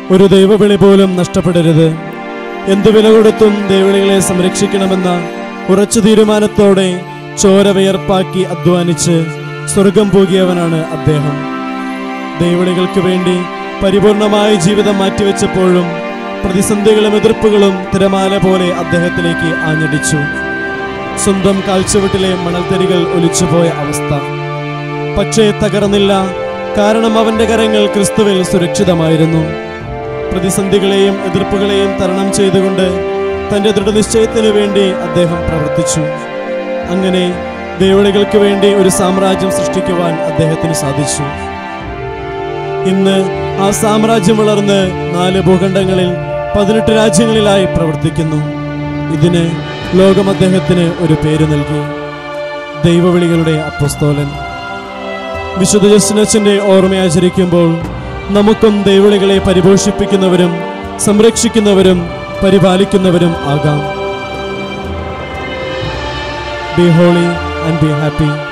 ഒരു ദൈവവിളി പോലും നഷ്ടപ്പെടരുത് എന്തു വില കൊടുത്തും ദൈവവിളികളെ സംരക്ഷിക്കണമെന്ന ഉറച്ച തീരുമാനത്തോടെ ചോര വിയർപ്പാക്കി അധ്വാനിച്ച് സ്വർഗം പൂകിയവനാണ് അദ്ദേഹം ദൈവവിളികൾക്ക് വേണ്ടി പരിപൂർണമായ ജീവിതം മാറ്റിവെച്ചപ്പോഴും പ്രതിസന്ധികളും എതിർപ്പുകളും തിരമാല പോലെ അദ്ദേഹത്തിലേക്ക് ആഞ്ഞടിച്ചു സ്വന്തം കാൽച്ചുവട്ടിലെ മണൽത്തരികൾ ഒലിച്ചുപോയ അവസ്ഥ പക്ഷേ തകർന്നില്ല കാരണം അവന്റെ കരങ്ങൾ ക്രിസ്തുവിൽ സുരക്ഷിതമായിരുന്നു പ്രതിസന്ധികളെയും എതിർപ്പുകളെയും തരണം ചെയ്തുകൊണ്ട് തന്റെ ദൃഢനിശ്ചയത്തിനു വേണ്ടി അദ്ദേഹം പ്രവർത്തിച്ചു അങ്ങനെ ദേവളികൾക്ക് വേണ്ടി ഒരു സാമ്രാജ്യം സൃഷ്ടിക്കുവാൻ അദ്ദേഹത്തിന് സാധിച്ചു ഇന്ന് ആ സാമ്രാജ്യം വളർന്ന് നാല് ഭൂഖണ്ഡങ്ങളിൽ പതിനെട്ട് രാജ്യങ്ങളിലായി പ്രവർത്തിക്കുന്നു ഇതിന് ലോകം അദ്ദേഹത്തിന് ഒരു പേര് നൽകി ദൈവവിളികളുടെ അപ്പസ്തോലൻ വിശുദ്ധ ജസ്റ്റിനച്ചന്റെ ഓർമ്മയാചരിക്കുമ്പോൾ നമുക്കും ദൈവവിളികളെ പരിപോഷിപ്പിക്കുന്നവരും സംരക്ഷിക്കുന്നവരും പരിപാലിക്കുന്നവരും ആകാം be holy and be happy